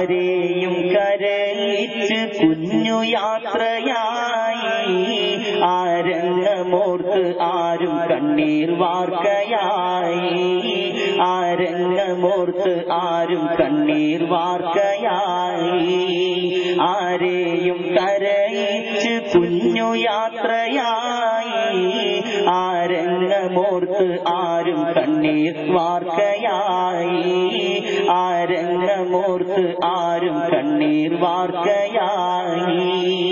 ആരെയും കരയിച്ച് കുഞ്ഞു യാത്രയായി ആരംഗമോർത്ത് ആരും കണ്ണീർ വാർക്കയായി ആരംഗമോർത്ത് ആരും കണ്ണീർ വാർക്കയായി ആരെയും കരയിച്ച് കുഞ്ഞു യാത്രയായി ആരംഗമോർത്ത് ആരും കണ്ണീർ വാർക്കയായി ആരംഗമോർത്ത് ആരും കണ്ണീർ വാർക്കയായി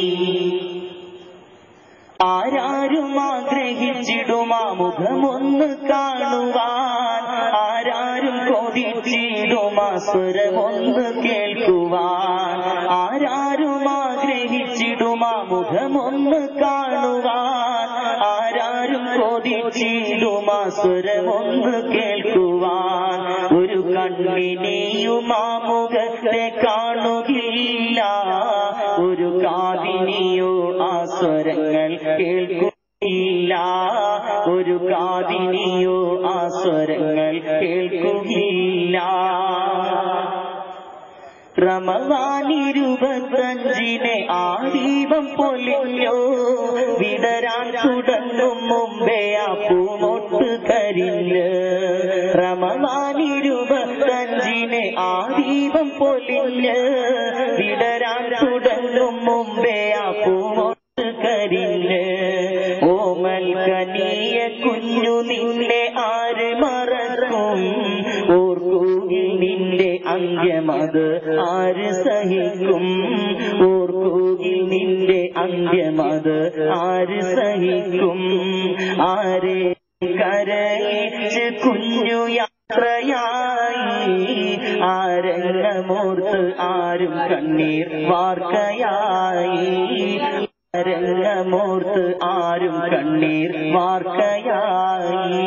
ആരാരും ആഗ്രഹിച്ചിടുമാ മുഖമൊന്ന് കാണുവാൻ ആരാരും കൊതിച്ചിടുമാ സ്വരമൊന്ന് കേൾക്കുവാൻ ആരാരും ആഗ്രഹിച്ചിടുമാ മുഖമൊന്ന് കാണുവാൻ ആരാരും കൊതിച്ചിടുമാ സ്വരമൊന്ന് കേൾക്കുവാൻ ഒരു കണ്ണിനെയുമാ മുഖത്തെ കാണുകയില്ല ഒരു കാതിനിയോ ആ സ്വരങ്ങൾ കേൾക്കുകയില്ല ഒരു കാതിനിയോ ആ സ്വരങ്ങൾ കേൾക്കുകയില്ല റമവാനിരുപത്തഞ്ചിനെ ആ ദീപം പൊലിഞ്ഞോ വിടരാൻ തുടങ്ങും മുമ്പേ ആ പൂമൊട്ട് കരിഞ്ഞ് റമവാനിരുപത്തഞ്ചിനെ ആ ദീപം പൊലിഞ്ഞ് വിടരാൻ തുടങ്ങും മുമ്പേ ആ പൂമൊട്ട് കരിഞ്ഞ് ഓമൽ കനിയ കുഞ്ഞു നിന്നെ ആര് മറക്കും ഓർക്കൂകിൽ നിന്റെ അന്ത്യമത് ആര് സഹിക്കും ഓർക്കൂകിൽ നിന്റെ അന്ത്യമത് ആര് സഹിക്കും ആരെ കരയിച്ച് കുഞ്ഞു യാത്രയായി ആരംഗമോർത്ത് ആരും കണ്ണീർ വാർക്കയായി രംഗമോർത്ത് ആരും കണ്ണീർ വാർക്കയായി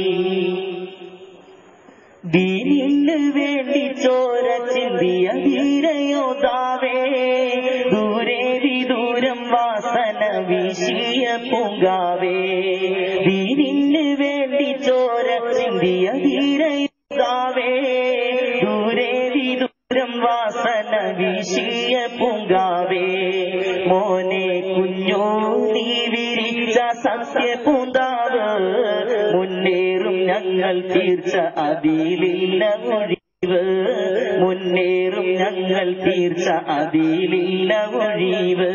ദീനിന് വേണ്ടി ചോര ചിന്തിയ ധീരയോതാവേ ദൂരെ വിദൂരം വാസന വീശിയ പൂങ്കാവേ ദീനിന് വേണ്ടി ചോര ചിന്തിയ ധീരയോതാവേ ദൂരെ വിദൂരം വാസന വീശിയ പൂങ്കാവേ മോനെ കുഞ്ഞോ നീ വിരിച്ച സത്യ പൂന്താവ് മുന്നേറും ഞങ്ങൾ തീർച്ച അതിലില്ല ഒഴിവ് മുന്നേറും ഞങ്ങൾ തീർച്ച അതിലില്ല ഒഴിവ്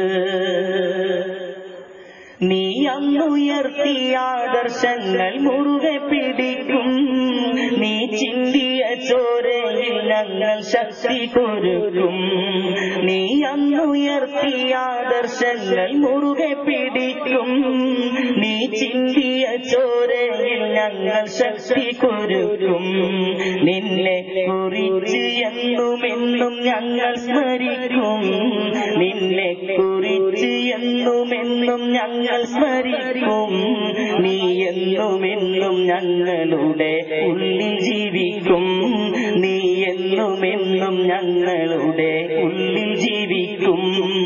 നീ അന്നുയർത്തിയ ആദർശങ്ങൾ മുറുകെ പിടിക്കും നീ ചിന്തിയ ചോരയിൽ ഞങ്ങൾ ശക്തി കൊരുക്കും നീ അന്നുയർത്തിയ ആദർശങ്ങൾ മുറുകെ പിടിക്കും നീ ചിന്തിയ ചോരയിൽ ഞങ്ങൾ ശക്തി കൊരുക്കും നിന്നെ കുറിച്ച് എന്നുമെന്നും ഞങ്ങൾ സ്മരിക്കും നിന്നെ കുറിച്ച് എന്നുമെന്നും ഞങ്ങൾ സ്മരിക്കും നീ എന്നുമെന്നും ഞങ്ങളുടെ ഉള്ളിൽ ജീവിക്കും നീ എന്നുമെന്നും ഞങ്ങളുടെ ഉള്ളിൽ ജീവിക്കും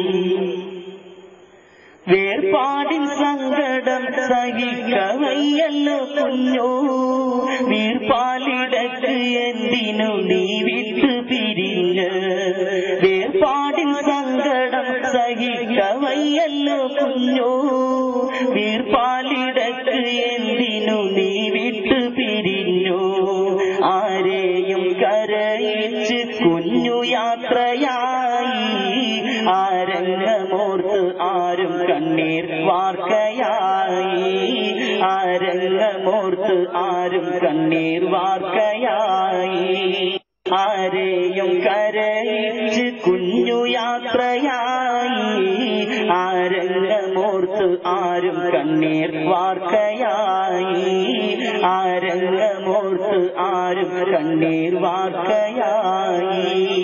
വേർപാടിൻ സങ്കടം സഹിക്കവയ്യല്ലോ കുഞ്ഞോ വീർപാലിടക്ക് എന്തിനു നീ വിട്ടു പിരിഞ്ഞ് വേർപാടിൻ സങ്കടം സഹിക്കവയ്യല്ലോ കുഞ്ഞോ വീർപാലിടക്ക് എന്തിനു നീ വിട്ടു പിരിഞ്ഞു ആരെയും കരയിച്ച് കുഞ്ഞു യാത്രയായി ആരംഗമോർത്ത് ആരും കണ്ണീർ വാർക്കയായി ആരംഗമോർത്ത് ആരും കണ്ണീർ വാർക്കയായി ആരെയും കരയിച്ച് കുഞ്ഞു യാത്രയായി ആരംഗമോർത്ത് ആരും കണ്ണീർ വാർക്കയായി ആരംഗമോർത്ത് ആരും കണ്ണീർ വാർക്കയായി